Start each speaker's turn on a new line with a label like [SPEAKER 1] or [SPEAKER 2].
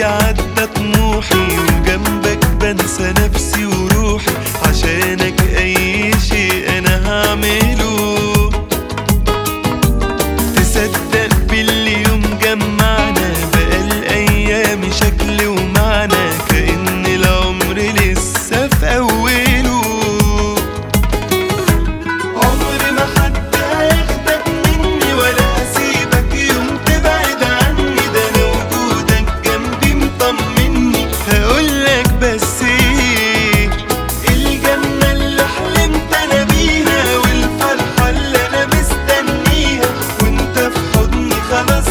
[SPEAKER 1] عدى طموحي وجنبك بنسى نفسي وروحي عشانك اي شيء انا هعمله تصدق باللي يوم جمعنا بقى الايام شكل ومعنى كأن العمر لسه في اوله عمر ما حد هياخدك مني ولا هسيبك يوم تبعد عني ده انا وجودك جنبي مطمني هقولك بس ايه الجنة اللي حلمت انا بيها والفرحة اللي انا مستنيها وانت في حضني خلاص